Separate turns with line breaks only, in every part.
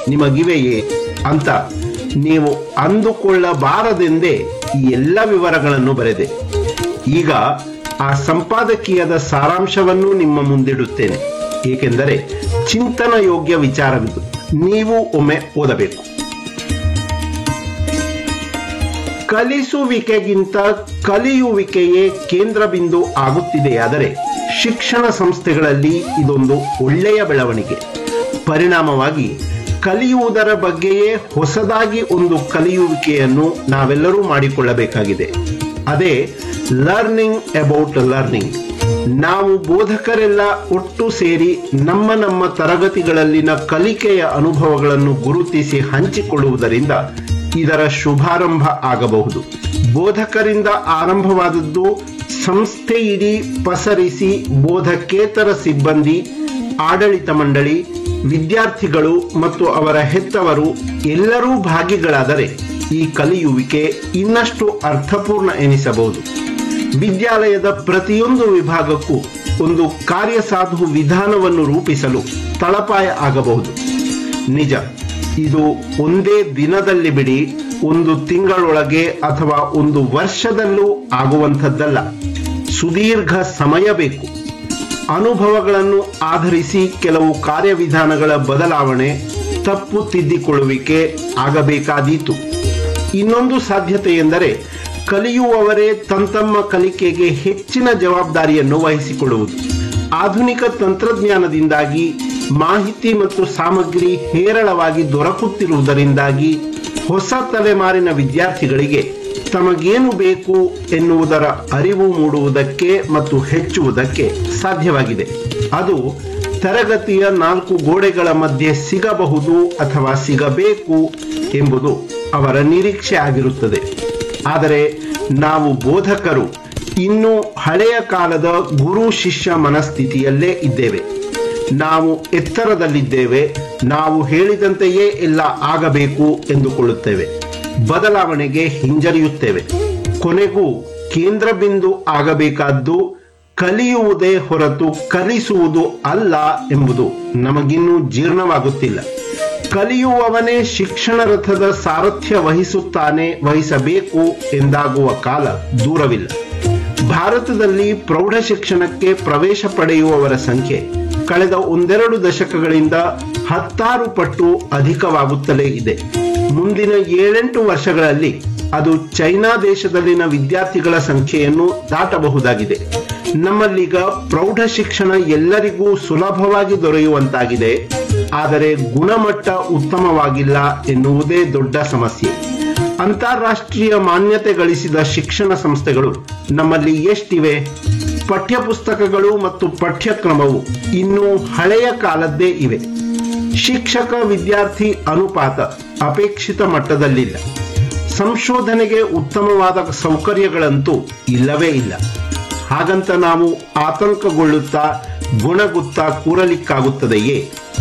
ನಿಮಗಿವೆಯೇ ಅಂತ ನೀವು ಅಂದುಕೊಳ್ಳಬಾರದೆಂದೇ ಈ ಎಲ್ಲ ವಿವರಗಳನ್ನು ಬರೆದೆ ಈಗ ಆ ಸಂಪಾದಕೀಯದ ಸಾರಾಂಶವನ್ನು ನಿಮ್ಮ ಮುಂದಿಡುತ್ತೇನೆ ಏಕೆಂದರೆ ಚಿಂತನ ಯೋಗ್ಯ ವಿಚಾರವಿದು ನೀವು ಒಮ್ಮೆ ಓದಬೇಕು ಕಲಿಸುವಿಕೆಗಿಂತ ಕಲಿಯುವಿಕೆಯೇ ಕೇಂದ್ರ ಬಿಂದು ಆಗುತ್ತಿದೆಯಾದರೆ ಶಿಕ್ಷಣ ಸಂಸ್ಥೆಗಳಲ್ಲಿ ಇದೊಂದು ಒಳ್ಳೆಯ ಬೆಳವಣಿಗೆ ಪರಿಣಾಮವಾಗಿ ಕಲಿಯುವುದರ ಬಗ್ಗೆಯೇ ಹೊಸದಾಗಿ ಒಂದು ಕಲಿಯುವಿಕೆಯನ್ನು ನಾವೆಲ್ಲರೂ ಮಾಡಿಕೊಳ್ಳಬೇಕಾಗಿದೆ ಅದೇ ಲರ್ನಿಂಗ್ ಅಬೌಟ್ ಲರ್ನಿಂಗ್ ನಾವು ಬೋಧಕರೆಲ್ಲ ಒಟ್ಟು ಸೇರಿ ನಮ್ಮ ನಮ್ಮ ತರಗತಿಗಳಲ್ಲಿನ ಕಲಿಕೆಯ ಅನುಭವಗಳನ್ನು ಗುರುತಿಸಿ ಹಂಚಿಕೊಳ್ಳುವುದರಿಂದ ಇದರ ಶುಭಾರಂಭ ಆಗಬಹುದು ಬೋಧಕರಿಂದ ಆರಂಭವಾದದ್ದು ಸಂಸ್ಥೆ ಇಡೀ ಪಸರಿಸಿ ಬೋಧಕೇತರ ಸಿಬ್ಬಂದಿ ಆಡಳಿತ ಮಂಡಳಿ ವಿದ್ಯಾರ್ಥಿಗಳು ಮತ್ತು ಅವರ ಹೆತ್ತವರು ಎಲ್ಲರೂ ಭಾಗಿಗಳಾದರೆ ಈ ಕಲಿಯುವಿಕೆ ಇನ್ನಷ್ಟು ಅರ್ಥಪೂರ್ಣ ಎನಿಸಬಹುದು ವಿದ್ಯಾಲಯದ ಪ್ರತಿಯೊಂದು ವಿಭಾಗಕ್ಕೂ ಒಂದು ಕಾರ್ಯಸಾಧು ವಿಧಾನವನ್ನು ರೂಪಿಸಲು ತಳಪಾಯ ಆಗಬಹುದು ನಿಜ ಇದು ಒಂದೇ ದಿನದಲ್ಲಿ ಬಿಡಿ ಒಂದು ತಿಂಗಳೊಳಗೆ ಅಥವಾ ಒಂದು ವರ್ಷದಲ್ಲೂ ಆಗುವಂಥದ್ದಲ್ಲ ಸುದೀರ್ಘ ಸಮಯ ಬೇಕು ಅನುಭವಗಳನ್ನು ಆಧರಿಸಿ ಕೆಲವು ಕಾರ್ಯವಿಧಾನಗಳ ಬದಲಾವಣೆ ತಪ್ಪು ತಿದ್ದಿಕೊಳ್ಳುವಿಕೆ ಆಗಬೇಕಾದೀತು ಇನ್ನೊಂದು ಸಾಧ್ಯತೆ ಎಂದರೆ ಕಲಿಯುವವರೇ ತಂತಮ್ಮ ಕಲಿಕೆಗೆ ಹೆಚ್ಚಿನ ಜವಾಬ್ದಾರಿಯನ್ನು ವಹಿಸಿಕೊಳ್ಳುವುದು ಆಧುನಿಕ ತಂತ್ರಜ್ಞಾನದಿಂದಾಗಿ ಮಾಹಿತಿ ಮತ್ತು ಸಾಮಗ್ರಿ ಹೇರಳವಾಗಿ ದೊರಕುತ್ತಿರುವುದರಿಂದಾಗಿ ಹೊಸ ತಲೆಮಾರಿನ ವಿದ್ಯಾರ್ಥಿಗಳಿಗೆ ತಮಗೇನು ಬೇಕು ಎನ್ನುವುದರ ಅರಿವು ಮೂಡುವುದಕ್ಕೆ ಮತ್ತು ಹೆಚ್ಚುವುದಕ್ಕೆ ಸಾಧ್ಯವಾಗಿದೆ ಅದು ತರಗತಿಯ ನಾಲ್ಕು ಗೋಡೆಗಳ ಮಧ್ಯೆ ಸಿಗಬಹುದು ಅಥವಾ ಸಿಗಬೇಕು ಎಂಬುದು ಅವರ ನಿರೀಕ್ಷೆ ಆಗಿರುತ್ತದೆ ಆದರೆ ನಾವು ಬೋಧಕರು ಇನ್ನೂ ಹಳೆಯ ಕಾಲದ ಗುರು ಶಿಷ್ಯ ಮನಸ್ಥಿತಿಯಲ್ಲೇ ಇದ್ದೇವೆ ನಾವು ಎತ್ತರದಲ್ಲಿದ್ದೇವೆ ನಾವು ಹೇಳಿದಂತೆಯೇ ಎಲ್ಲ ಆಗಬೇಕು ಎಂದುಕೊಳ್ಳುತ್ತೇವೆ ಬದಲಾವಣೆಗೆ ಹಿಂಜರಿಯುತ್ತೇವೆ ಕೊನೆಗೂ ಕೇಂದ್ರ ಬಿಂದು ಆಗಬೇಕಾದ್ದು ಕಲಿಯುವುದೇ ಹೊರತು ಕಲಿಸುವುದು ಅಲ್ಲ ಎಂಬುದು ನಮಗಿನ್ನೂ ಜೀರ್ಣವಾಗುತ್ತಿಲ್ಲ ಕಲಿಯುವವನೇ ಶಿಕ್ಷಣ ರಥದ ಸಾರಥ್ಯ ವಹಿಸುತ್ತಾನೆ ವಹಿಸಬೇಕು ಎಂದಾಗುವ ಕಾಲ ದೂರವಿಲ್ಲ ಭಾರತದಲ್ಲಿ ಪ್ರೌಢ ಶಿಕ್ಷಣಕ್ಕೆ ಪ್ರವೇಶ ಪಡೆಯುವವರ ಸಂಖ್ಯೆ ಕಳೆದ ಒಂದೆರಡು ದಶಕಗಳಿಂದ ಹತ್ತಾರು ಪಟ್ಟು ಅಧಿಕವಾಗುತ್ತಲೇ ಇದೆ ಮುಂದಿನ ಏಳೆಂಟು ವರ್ಷಗಳಲ್ಲಿ ಅದು ಚೈನಾ ದೇಶದಲ್ಲಿನ ವಿದ್ಯಾರ್ಥಿಗಳ ಸಂಖ್ಯೆಯನ್ನು ದಾಟಬಹುದಾಗಿದೆ ನಮ್ಮಲ್ಲೀಗ ಪ್ರೌಢ ಶಿಕ್ಷಣ ಎಲ್ಲರಿಗೂ ಸುಲಭವಾಗಿ ದೊರೆಯುವಂತಾಗಿದೆ ಆದರೆ ಗುಣಮಟ್ಟ ಉತ್ತಮವಾಗಿಲ್ಲ ಎನ್ನುವುದೇ ದೊಡ್ಡ ಸಮಸ್ಯೆ ಅಂತಾರಾಷ್ಟ್ರೀಯ ಮಾನ್ಯತೆ ಗಳಿಸಿದ ಶಿಕ್ಷಣ ಸಂಸ್ಥೆಗಳು ನಮ್ಮಲ್ಲಿ ಎಷ್ಟಿವೆ ಪಠ್ಯಪುಸ್ತಕಗಳು ಮತ್ತು ಪಠ್ಯಕ್ರಮವು ಇನ್ನೂ ಹಳೆಯ ಕಾಲದ್ದೇ ಇವೆ ಶಿಕ್ಷಕ ವಿದ್ಯಾರ್ಥಿ ಅನುಪಾತ ಅಪೇಕ್ಷಿತ ಮಟ್ಟದಲ್ಲಿಲ್ಲ ಸಂಶೋಧನೆಗೆ ಉತ್ತಮವಾದ ಸೌಕರ್ಯಗಳಂತೂ ಇಲ್ಲವೇ ಇಲ್ಲ ಹಾಗಂತ ನಾವು ಆತಂಕಗೊಳ್ಳುತ್ತಾ ಗುಣಗುತ್ತಾ ಕೂರಲಿಕ್ಕಾಗುತ್ತದೆಯೇ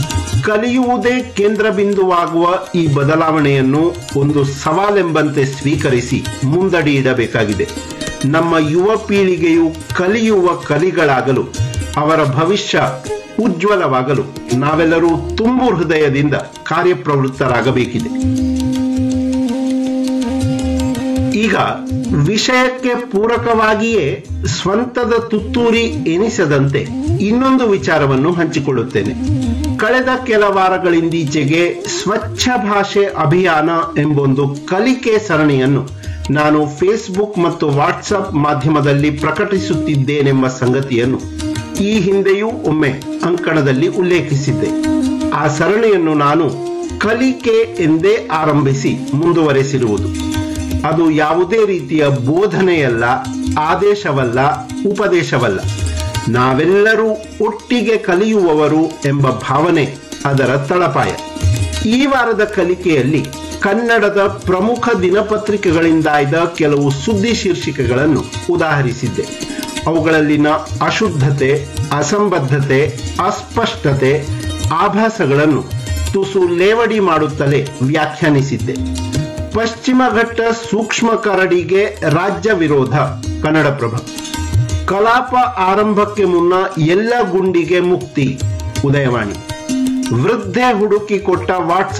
ಕಲಿಯುವುದೇ ಕೇಂದ್ರ ಬಿಂದುವಾಗುವ ಈ ಬದಲಾವಣೆಯನ್ನು ಒಂದು ಸವಾಲೆಂಬಂತೆ ಸ್ವೀಕರಿಸಿ ಮುಂದಡಿ ಇಡಬೇಕಾಗಿದೆ ನಮ್ಮ ಯುವ ಪೀಳಿಗೆಯು ಕಲಿಯುವ ಕಲಿಗಳಾಗಲು ಅವರ ಭವಿಷ್ಯ ಉಜ್ವಲವಾಗಲು ನಾವೆಲ್ಲರೂ ತುಂಬು ಹೃದಯದಿಂದ ಕಾರ್ಯಪ್ರವೃತ್ತರಾಗಬೇಕಿದೆ ಈಗ ವಿಷಯಕ್ಕೆ ಪೂರಕವಾಗಿಯೇ ಸ್ವಂತದ ತುತ್ತೂರಿ ಎನಿಸದಂತೆ ಇನ್ನೊಂದು ವಿಚಾರವನ್ನು ಹಂಚಿಕೊಳ್ಳುತ್ತೇನೆ ಕಳೆದ ಕೆಲ ವಾರಗಳಿಂದೀಚೆಗೆ ಸ್ವಚ್ಛ ಭಾಷೆ ಅಭಿಯಾನ ಎಂಬೊಂದು ಕಲಿಕೆ ಸರಣಿಯನ್ನು ನಾನು ಫೇಸ್ಬುಕ್ ಮತ್ತು ವಾಟ್ಸಪ್ ಮಾಧ್ಯಮದಲ್ಲಿ ಪ್ರಕಟಿಸುತ್ತಿದ್ದೇನೆಂಬ ಸಂಗತಿಯನ್ನು ಈ ಹಿಂದೆಯೂ ಒಮ್ಮೆ ಅಂಕಣದಲ್ಲಿ ಉಲ್ಲೇಖಿಸಿದ್ದೆ ಆ ಸರಣಿಯನ್ನು ನಾನು ಕಲಿಕೆ ಎಂದೇ ಆರಂಭಿಸಿ ಮುಂದುವರೆಸಿರುವುದು ಅದು ಯಾವುದೇ ರೀತಿಯ ಬೋಧನೆಯಲ್ಲ ಆದೇಶವಲ್ಲ ಉಪದೇಶವಲ್ಲ ನಾವೆಲ್ಲರೂ ಒಟ್ಟಿಗೆ ಕಲಿಯುವವರು ಎಂಬ ಭಾವನೆ ಅದರ ತಳಪಾಯ ಈ ವಾರದ ಕಲಿಕೆಯಲ್ಲಿ ಕನ್ನಡದ ಪ್ರಮುಖ ದಿನಪತ್ರಿಕೆಗಳಿಂದಾಯ್ದ ಕೆಲವು ಸುದ್ದಿ ಶೀರ್ಷಿಕೆಗಳನ್ನು ಉದಾಹರಿಸಿದ್ದೆ ಅವುಗಳಲ್ಲಿನ ಅಶುದ್ಧತೆ ಅಸಂಬದ್ಧತೆ ಅಸ್ಪಷ್ಟತೆ ಆಭಾಸಗಳನ್ನು ತುಸು ಲೇವಡಿ ಮಾಡುತ್ತಲೇ ವ್ಯಾಖ್ಯಾನಿಸಿದ್ದೆ ಪಶ್ಚಿಮ ಘಟ್ಟ ಸೂಕ್ಷ್ಮ ಕರಡಿಗೆ ರಾಜ್ಯ ವಿರೋಧ ಕನ್ನಡಪ್ರಭ ಕಲಾಪ ಆರಂಭಕ್ಕೆ ಮುನ್ನ ಎಲ್ಲ ಗುಂಡಿಗೆ ಮುಕ್ತಿ ಉದಯವಾಣಿ ವೃದ್ಧೆ ಹುಡುಕಿ ಕೊಟ್ಟ ವಾಟ್ಸಪ್